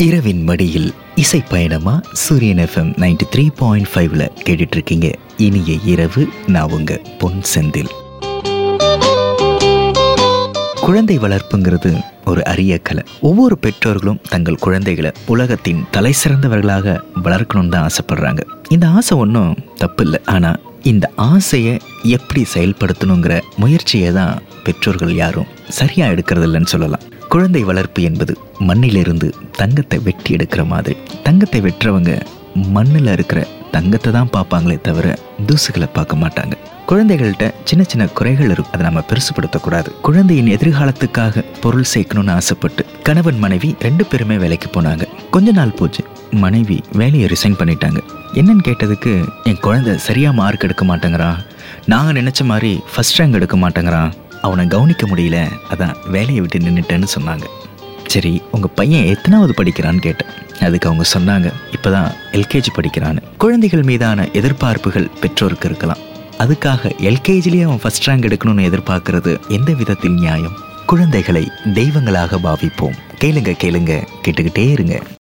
இரவின் மடியில் இசை பயணமா சூரியன் எஃப்எம் நைன்டி த்ரீ பாயிண்ட் ஃபைவ்ல கேட்டுட்டு இருக்கீங்க இனிய இரவு நான் உங்க பொன் செந்தில் குழந்தை வளர்ப்புங்கிறது ஒரு அரிய கலை ஒவ்வொரு பெற்றோர்களும் தங்கள் குழந்தைகளை உலகத்தின் தலை சிறந்தவர்களாக வளர்க்கணும்னு தான் ஆசைப்படுறாங்க இந்த ஆசை ஒன்றும் தப்பு இல்லை ஆனால் இந்த ஆசையை எப்படி செயல்படுத்தணுங்கிற முயற்சியை தான் பெற்றோர்கள் யாரும் சரியாக எடுக்கிறது இல்லைன்னு சொல்லலாம் குழந்தை வளர்ப்பு என்பது மண்ணிலிருந்து தங்கத்தை வெட்டி எடுக்கிற மாதிரி தங்கத்தை வெட்டுறவங்க மண்ணில் இருக்கிற தங்கத்தை தான் பார்ப்பாங்களே தவிர தூசுகளை பார்க்க மாட்டாங்க குழந்தைகள்கிட்ட சின்ன சின்ன குறைகள் இருக்கும் அதை நம்ம பெருசுப்படுத்தக்கூடாது குழந்தையின் எதிர்காலத்துக்காக பொருள் சேர்க்கணும்னு ஆசைப்பட்டு கணவன் மனைவி ரெண்டு பேருமே வேலைக்கு போனாங்க கொஞ்ச நாள் போச்சு மனைவி வேலையை ரிசைன் பண்ணிட்டாங்க என்னன்னு கேட்டதுக்கு என் குழந்தை சரியாக மார்க் எடுக்க மாட்டேங்கிறான் நாங்கள் நினச்ச மாதிரி ஃபஸ்ட் ரேங்க் எடுக்க மாட்டேங்கிறான் அவனை கவனிக்க முடியல அதான் வேலையை விட்டு நின்றுட்டேன்னு சொன்னாங்க சரி உங்கள் பையன் எத்தனாவது படிக்கிறான்னு கேட்டேன் அதுக்கு அவங்க சொன்னாங்க இப்போதான் எல்கேஜி படிக்கிறான்னு குழந்தைகள் மீதான எதிர்பார்ப்புகள் பெற்றோருக்கு இருக்கலாம் அதுக்காக எல்கேஜிலேயே அவன் ஃபர்ஸ்ட் ரேங்க் எடுக்கணும்னு எதிர்பார்க்கறது எந்த விதத்தில் நியாயம் குழந்தைகளை தெய்வங்களாக பாவிப்போம் கேளுங்க கேளுங்க கேட்டுக்கிட்டே இருங்க